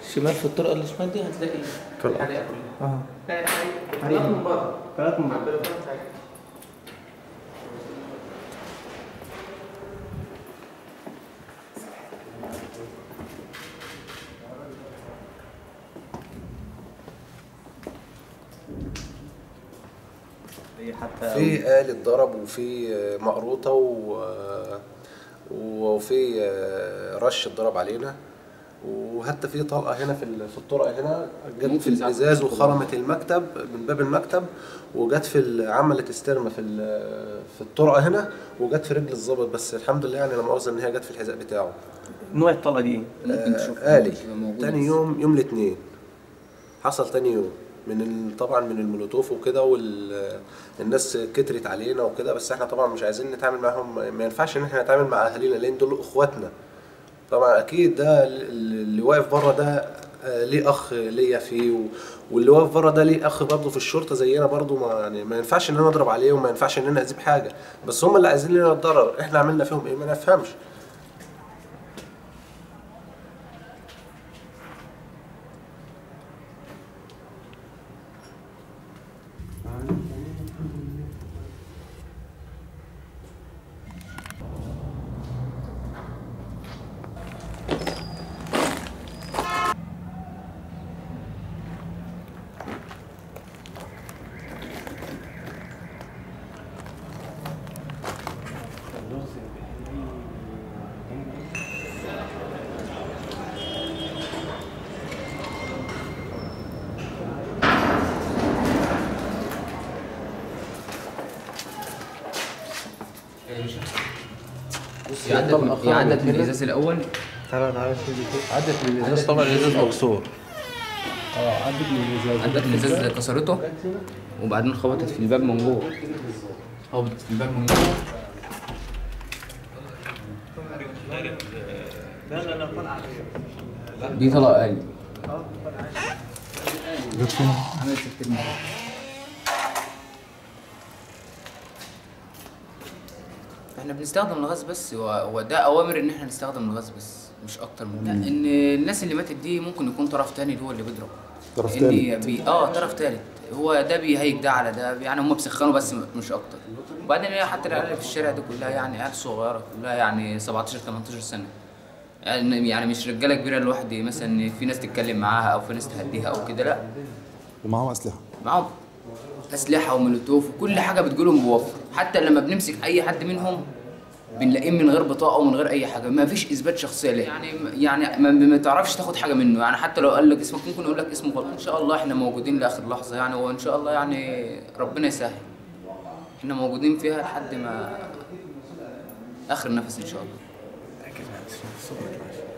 شمال في الطرقه اللي شمال دي هتلاقي طرقة. الحريقه كلها اه لا الحريقه طلعت من بره طلعت من على البلكونه بتاعتها في آلة ضرب وفي مقروطة و وفي رش اتضرب علينا وحتى في طلقة هنا في ال- في الطرقة هنا جت في الإزاز وخرمت المكتب من باب المكتب وجت في ال- عملت استرمة في ال- في الطرقة هنا وجت في رجل الظابط بس الحمد لله يعني لا مؤاخذة إن هي جت في الحذاء بتاعه نوع الطلقه دي ايه؟ ممكن تشوفها آلي تبقى موجودة تاني بس. يوم يوم الاثنين حصل تاني يوم من ال... طبعا من المولوتوف وكده والناس كترت علينا وكده بس احنا طبعا مش عايزين نتعامل معاهم ما ينفعش ان احنا نتعامل مع اهالينا لان دول اخواتنا طبعا اكيد ده ال- اللي واقف بره ده آه، ليه اخ ليا فيه و... واللي واقف بره ده ليه اخ برضه في الشرطه زينا برضه ما يعني ما ينفعش ان انا اضرب عليه وما ينفعش ان انا اذيه بحاجه بس هم اللي عايزين لنا الضرر احنا عملنا فيهم ايه ما نفهمش يعدك من يعدك من الازاز الاول تعالى تعالى عدت من الازاز طبعا الازاز مكسور عدت من الازاز كسرته وبعدين خبطت في الباب من جوه خبطت في الباب من جوه دي طلقه آلي عملت كتير مرة. احنا بنستخدم الغاز بس هو هو ده اوامر ان احنا نستخدم الغاز بس مش اكتر من كده ان الناس اللي ماتت دي ممكن يكون طرف تاني هو اللي بيضرب طرف إن بي... اه طرف تالت هو ده بيهيج ده على ده يعني هم بيسخنوا بس م- مش اكتر وبعدين هي حتى العيال اللي في الشارع دي كلها يعني عيال صغيره كلها يعني 17 18 سنه يعني يعني مش رجاله كبيره لوحدي مثلا في ناس تتكلم معاها او في ناس تهديها او كده لا ومعاهم اسلحه معاهم اسلحه ومولوتوف وكل حاجه بتجيلهم بوفر حتى لما بنمسك اي حد منهم بنلاقيه من غير بطاقه ومن غير اي حاجه ما فيش اثبات شخصيه ليه يعني يعني ما, ما تعرفش تاخد حاجه منه يعني حتى لو قال لك اسمك ممكن يقول لك اسمه غلط ان شاء الله احنا موجودين لاخر لحظه يعني وان شاء الله يعني ربنا يسهل احنا موجودين فيها لحد ما اخر نفس ان شاء الله